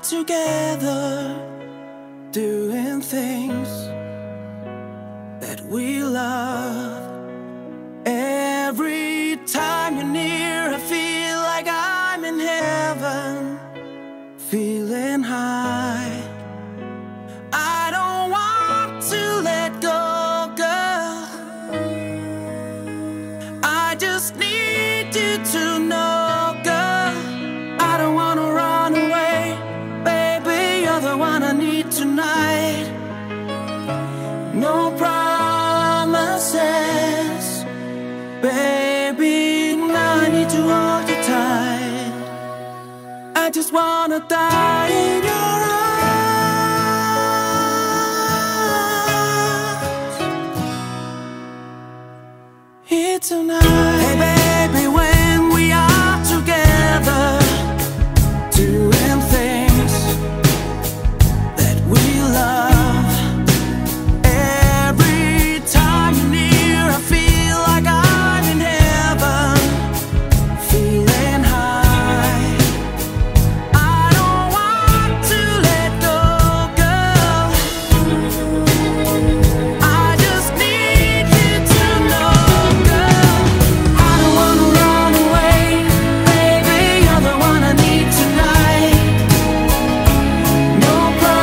together, doing things that we love. Every time you're near, I feel like I'm in heaven, feeling high. I don't want to let go, girl. I just need you to know, girl. I don't wanna run away, baby. You're the one I need tonight. No promises, baby. I need to hold you tight. I just wanna die in your arms here tonight. Hey, baby, when we are together, doing things that we love. Every time you're near, I feel like I'm in heaven, feeling high. I don't want to let go, girl. I just need you to know, girl. I don't wanna run away, baby. You're the one I need tonight. No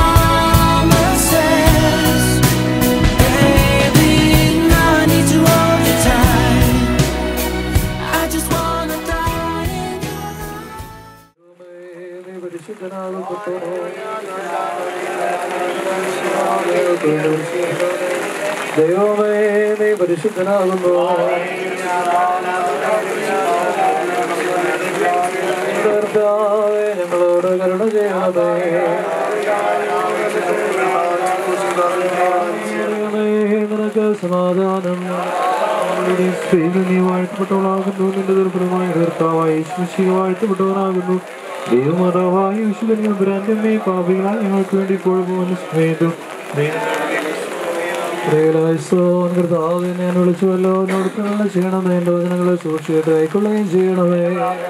promises, baby. I need to hold you tight. I just wanna die in your നീ പരിശുദ്ധനാകുന്നു ദൈവമേ നീ പരിശുദ്ധനാകുന്നു കർത്താവേ ഞങ്ങളോട് കരുണ ചെയ്യണമേ ദൈവമേ, നിനക്ക് സമാധാനം നിന്റെ സ്ത്രീകൾ നീ വാഴ്ത്തപ്പെട്ടവളാകുന്നു നിന്റെ ദുർബലമായ കർത്താവായി ശിശിക വാഴ്ത്തപ്പെട്ടവനാകുന്നു ദൈവമാതാവായ വിശുദ്ധനെ പാപികളായ ഞങ്ങൾക്ക് വേണ്ടി ഇപ്പോഴും സ്നേഹിതു കർത്താവ് ഞാൻ വിളിച്ചുവല്ലോ എന്നോട് കരുണ ചെയ്യണമേ എൻ്റെ വചനങ്ങളെ സൂക്ഷിച്ചിട്ട് കൈക്കൊള്ളുകയും ചെയ്യണമേ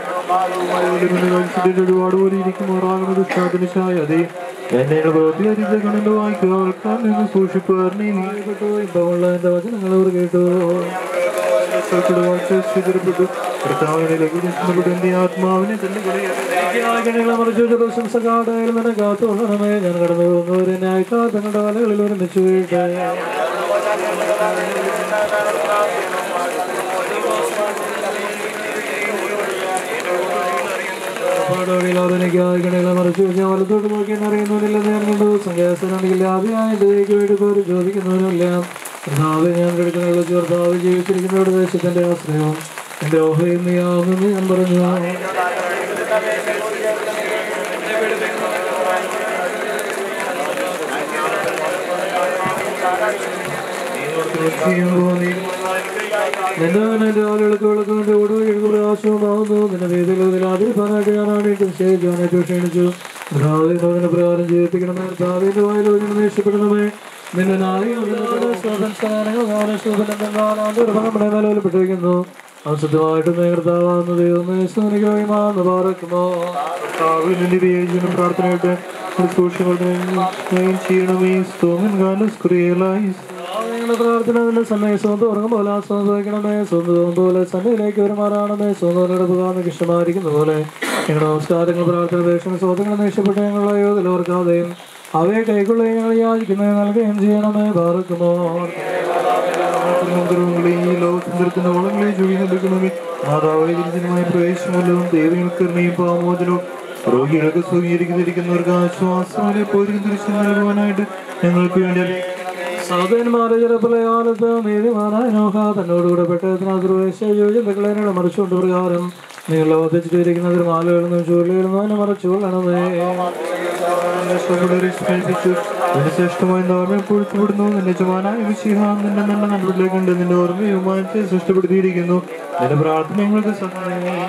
ഒരുപാട് പോലെ ഇരിക്കുമാറാകുന്നത് ദുഷ്ടാതിനിശായ അതെ എന്നെ പ്രവൃത്തി കണ്ണിന്റെ വായിക്കുക ആൾക്കാർ നിന്ന് സൂക്ഷിപ്പുകാർ നീ നീപ്പെട്ടു ഇമ്പമുള്ള എൻ്റെ വചനങ്ങൾ അവർ കേട്ടു സ്വീകരിപ്പെട്ടു കർത്താവിനിലേക്ക് ഇഷ്ടപ്പെട്ടു എൻ്റെ ആത്മാവിനെ തന്നെ ഗണികളെ മറിച്ചു പ്രശംസക്കാടായാലും എന്നെ കാത്തുകൊള്ളണമേ ഞാൻ കടന്നു പോകുന്നവരെ ന്യായക്കാർ തങ്ങളുടെ വലകളിൽ ഒരുമിച്ച് വീഴ്ച പാടോടിയിലാതെ മറിച്ചു ഞാൻ വലത്തോട്ട് നോക്കി അറിയുന്നവരില്ല ഞാൻ കണ്ടു സംഖ്യാസനാണെങ്കിൽ ആദ്യമായി ദൈവയ്ക്ക് വേണ്ടി പേര് ചോദിക്കുന്നവരല്ല കർത്താവ് ഞാൻ കിടക്കുന്ന കർത്താവ് ജീവിച്ചിരിക്കുന്നവരുടെ ദേശത്തിന്റെ ആശ്രയം എന്റെ ഓഹയും നീയാകുമെന്ന് ഞാൻ പറഞ്ഞു നിന്റെ നിന്റെ ആളുകൾക്ക് വിളക്കുകൊണ്ട് ഓടുക എഴുതു പ്രകാശവുമാകുന്നു നിന്റെ വേദികളിൽ ആദരിപ്പാനായിട്ട് ഞാൻ ആണിട്ട് ക്ഷയിച്ചു ക്ഷണിച്ചു ധാവിന്റെ പ്രകാരം ജീവിപ്പിക്കണമേ ധാവിന്റെ വായിലോചനം ദേഷ്യപ്പെടണമേ നിന്റെ നിലവിൽപ്പെട്ടിരിക്കുന്നു അവസരമായിട്ട് നേർത്താവാകുന്ന ദൈവമേ സ്മരിക്കുകയുമാണെന്ന് പാർക്കുമോ നിന്റെ പ്രാർത്ഥനയായിട്ട് സൂക്ഷിക്കണം ചെയ്യണമേ സ്തോമൻ കാലം സ്ക്രിയലായി ഞങ്ങളുടെ പ്രാർത്ഥന നിന്റെ സമയം സ്വന്തം ഉറങ്ങും പോലെ ആസ്വദിക്കണമേ സ്വന്തം പോലെ സന്നയിലേക്ക് വരുമാറാണമേ സ്വന്തം ഉപകാരം ഇഷ്ടമായിരിക്കുന്ന പോലെ ഞങ്ങളുടെ നമസ്കാരങ്ങൾ പ്രാർത്ഥന ദേശം സ്വതങ്ങൾ നഷ്ടപ്പെട്ട് ഞങ്ങളുടെ യോഗ്യത ഓർക്കാതെയും അവയെ കൈക്കൊള്ളുകയും ഞങ്ങൾ യാചിക്കുന്നത് നൽകുകയും ചെയ്യണമേ പാർക്കുമോ ഈ ലോകത്തിൽ നിൽക്കുന്ന വളങ്ങളെ ജോലിക്കണമേ മാതാവേ ദിനമായ പ്രവേശമൂലവും ദൈവങ്ങൾക്കറിനെയും പാമോചനവും രോഗികൾക്ക് സ്വീകരിക്കുന്നിരിക്കുന്നവർക്ക് ആശ്വാസങ്ങളെ പോരും ദൃശ്യം നൽകുവാനായിട്ട് ഞങ്ങൾക്ക് വേണ്ടി സഹോദരന്മാരെ ജലപ്രളയാലത്ത് നീതിമാനായ നോഹ തന്നോടുകൂടെ പെട്ടതിനകത്ത് മറിച്ചുകൊണ്ട് പ്രകാരം നിങ്ങൾ ലോകത്തിച്ചിരിക്കുന്നതിൽ മാലകളിൽ നിന്നും ചുരുളികളിൽ നിന്നും അവനെ മറച്ചു കൊള്ളണമേ ശ്രേഷ്ഠമായ നാമം പൊഴുത്തുവിടുന്നു നിന്റെ ചുമാനായ വിശിഹാം നിന്റെ നല്ല നന്മയിലേക്കുണ്ട് നിന്റെ ഓർമ്മയുമായിട്ട് സൃഷ്ടപ്പെടുത്തിയിരിക്കുന്നു നിന്റെ പ്രാർത്ഥന ഞങ്ങൾക്ക് സഹായം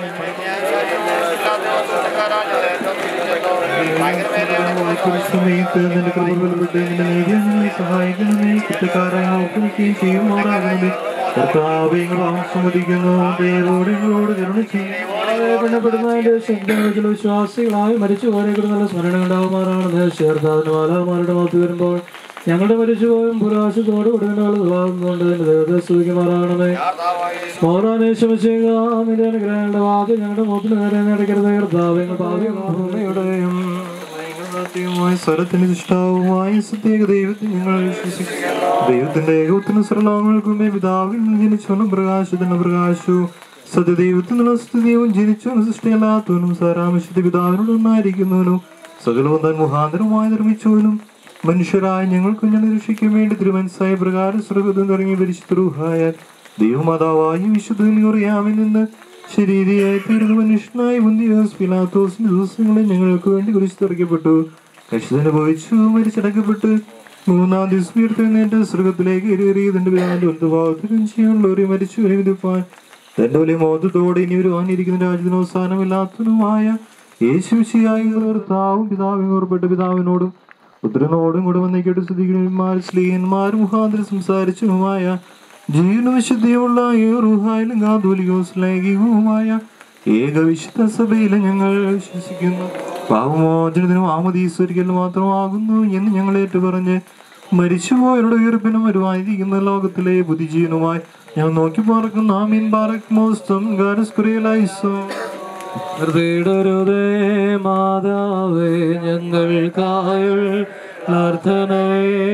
സമയത്ത് നിന്റെ കൃപ ബലപ്പെട്ട് നിന്റെ നീതി ഞങ്ങളെ സഹായിക്കണമേ കുറ്റക്കാരായ ഓർക്കുകയും ചെയ്യുമാറാകണമേ കർത്താവേ പാപം സമ്മതിക്കുന്നു ദൈവോട് ഞങ്ങളോട് കരുണ ചെയ്യപ്പെടുന്നതിന്റെ ശബ്ദത്തിൽ വിശ്വാസികളായി മരിച്ചു പോരെ നല്ല സ്മരണ ഉണ്ടാകുമാറാണെന്ന് ചേർത്താവിന് മാലാമാരുടെ മൗത്ത് വരുമ്പോൾ ഞങ്ങളുടെ മരിച്ചുപോയും പുരാശത്തോട് ഉടനുണ്ട് ദൈവത്തെ സ്തുതിക്കുമാറാണമേ സ്മോറാനേശമിച്ചേകാമിന്റെ അനുഗ്രഹങ്ങളുടെ വാക്ക് ഞങ്ങളുടെ മുമ്പിൽ നേരെ നടക്കരുത് കർത്താവേ ഭൂമിയുടെയും സത്യവുമായ സ്വരത്തിന് ഇഷ്ടാവുമായ സത്യേക ദൈവത്തെ ഞങ്ങൾ വിശ്വസിക്കുന്നു ദൈവത്തിന്റെ ഏകത്തിന് സർവലോകങ്ങൾക്കുമേ പിതാവിൽ നിന്ന് ജനിച്ചവനും പ്രകാശത്തിന് പ്രകാശു സത്യദൈവത്തിനുള്ള സ്ഥിതിയും ജനിച്ചവനും സൃഷ്ടിയല്ലാത്തവനും സാരാംശത്തെ പിതാവിനോട് ഒന്നായിരിക്കുന്നവനും സകലവും താൻ മുഖാന്തരമായി നിർമ്മിച്ചവനും മനുഷ്യരായ ഞങ്ങൾക്ക് ഞങ്ങൾ രക്ഷിക്കാൻ വേണ്ടി തിരുമനസായ പ്രകാരം സ്വർഗത്തും തുടങ്ങി പരിശുദ്ധ ദൈവമാതാവായ വിശുദ്ധ അറിയാമിൽ നിന്ന് ശരീരയായി തീർന്ന മനുഷ്യനായി മുന്തിയോസ് പിലാത്തോസിന്റെ ദിവസങ്ങളിൽ ഞങ്ങൾക്ക് വേണ്ടി കുരിശ് തെറിക്കപ്പെട്ടു കക്ഷിതനുഭവിച്ചു മരിച്ചടക്കപ്പെട്ട് മൂന്നാം ദിവസം ഉയർത്തെഴുന്നേറ്റ് സ്വർഗത്തിലേക്ക് കയറി തന്റെ പിതാവിന്റെ വലതുഭാഗത്തിലും ചെയ്യാനുള്ളവരെ മരിച്ചു വിധിപ്പാൻ തന്റെ വലിയ മോദത്തോടെ ഇനി വരുവാനിരിക്കുന്ന രാജ്യത്തിന് അവസാനമില്ലാത്തതുമായ യേശുശിയായി കർത്താവും പിതാവിനും ഓർപ്പെട്ട പിതാവിനോടും പുത്രനോടും കൂടെ വന്നേക്കട്ട് സ്തുതിക്കുന്നവന്മാർ സ്ത്രീയന്മാർ മുഖാന്തരം സംസാരിച്ചതുമായ ജീവനും വിശുദ്ധിയുള്ള റുഹായിലും കാതോലികോസ്ലേഖികവുമായ ഏകവിശുദ്ധ സഭയിലെ ഞങ്ങൾ വിശ്വസിക്കുന്നു പാവമോചനത്തിനും ആമതീശ്വരിക്കലും മാത്രമാകുന്നു എന്ന് ഞങ്ങൾ ഏറ്റുപറഞ്ഞ് മരിച്ചുപോയവരുടെ ഉയർപ്പിനും വരുവാനിരിക്കുന്ന ലോകത്തിലെ ബുദ്ധിജീവനുമായി ഞാൻ നോക്കി പാർക്കുന്ന ആമീൻ ബാറക് മോസ്തം ഗാരസ്കുറിയലൈസോ ഹൃദയരുതേ മാതാവേ ഞങ്ങൾക്കായുൾ പ്രാർത്ഥനയെ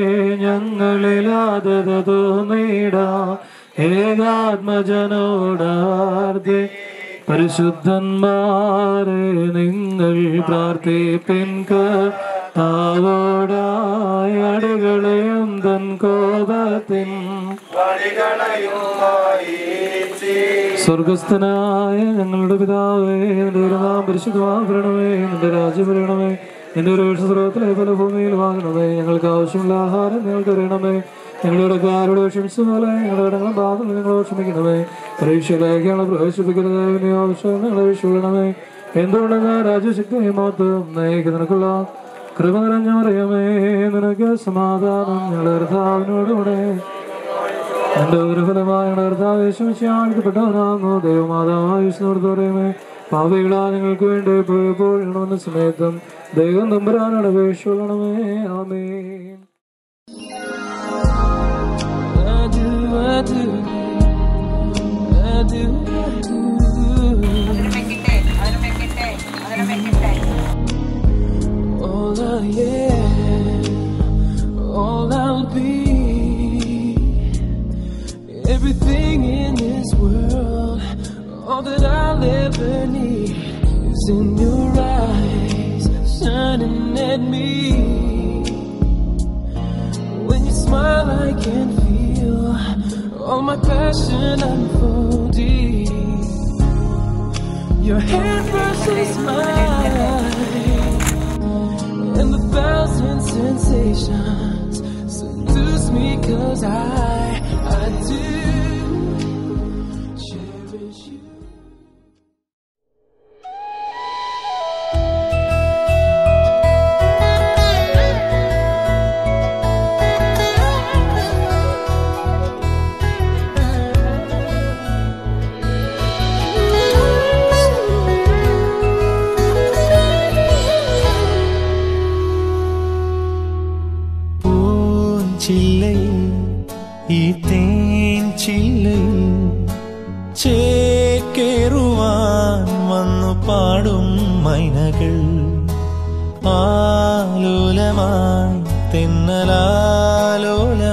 ഞങ്ങളിലാതതോ നേടാ ഏകാത്മജനോടാർദ്ദേ പരിശുദ്ധന്മാരെ നിങ്ങൾ പ്രാർത്ഥിപ്പിൻക താവോടായ അടികളെയും തൻ കോപത്തിൻ സ്വർഗസ്ഥനായ ഞങ്ങളുടെ പിതാവേ നിന്റെ ഒരു നാം പരിശുദ്ധമാകണമേ നിന്റെ രാജ്യം വരണമേ നിന്റെ ഒരു സ്രോതത്തിലെ പല ഭൂമിയിൽ വാങ്ങണമേ ഞങ്ങൾക്ക് ആവശ്യമുള്ള ആഹാരം ഞങ്ങൾക്ക് അറിയണമേ ഞങ്ങളുടെ കാരോട് ക്ഷമിച്ച പോലെ ഞങ്ങളുടെ ഇടങ്ങളും ബാധകൾ ഞങ്ങളോട് ക്ഷമിക്കണമേ പരീക്ഷയിലേക്കാണ് പ്രവേശിപ്പിക്കുന്നത് ഇനി ആവശ്യം ഞങ്ങളെ വിഷുവിടണമേ എന്തുകൊണ്ടെന്ന് രാജ്യശക്തി മാത്രം നയിക്ക് നിനക്കുള്ള കൃപ നിറഞ്ഞ മറിയമേ നിനക്ക് സമാധാനം ഞങ്ങളുടെ കർത്താവിനോടുകൂടെ എന്റെ ഒരു ഫലമായ കർത്താവേശമിച്ചാണിക്കപ്പെട്ടവനാകുന്നു ദൈവമാതാവായ വിഷ്ണുവോട് പറയുമേ പാപികളാ നിങ്ങൾക്ക് വേണ്ടി എപ്പോഴും സമയത്തും ദൈവം തമ്പുരാനോട് അപേക്ഷിക്കണമേ ആമേൻ I do, I do, I do, I do. വെക്കട്ടെ അതിന് വെക്കട്ടെ അതിന് വെക്കട്ടെ All I am, all I'll be, everything in this world, all that I'll ever need is in your eyes, shining at me. When you smile, I can feel all my passion unfolding. Your hand brushes mine and the thousand sensations seduce me cause I, I do cherish you. പൂഞ്ചില്ലയിൽ ഈ തേൻ ചില്ലയിൽ ചേക്കേറുവാൻ വന്നു പാടും മൈനകൾ ആലോലമായി തെന്നലാലോല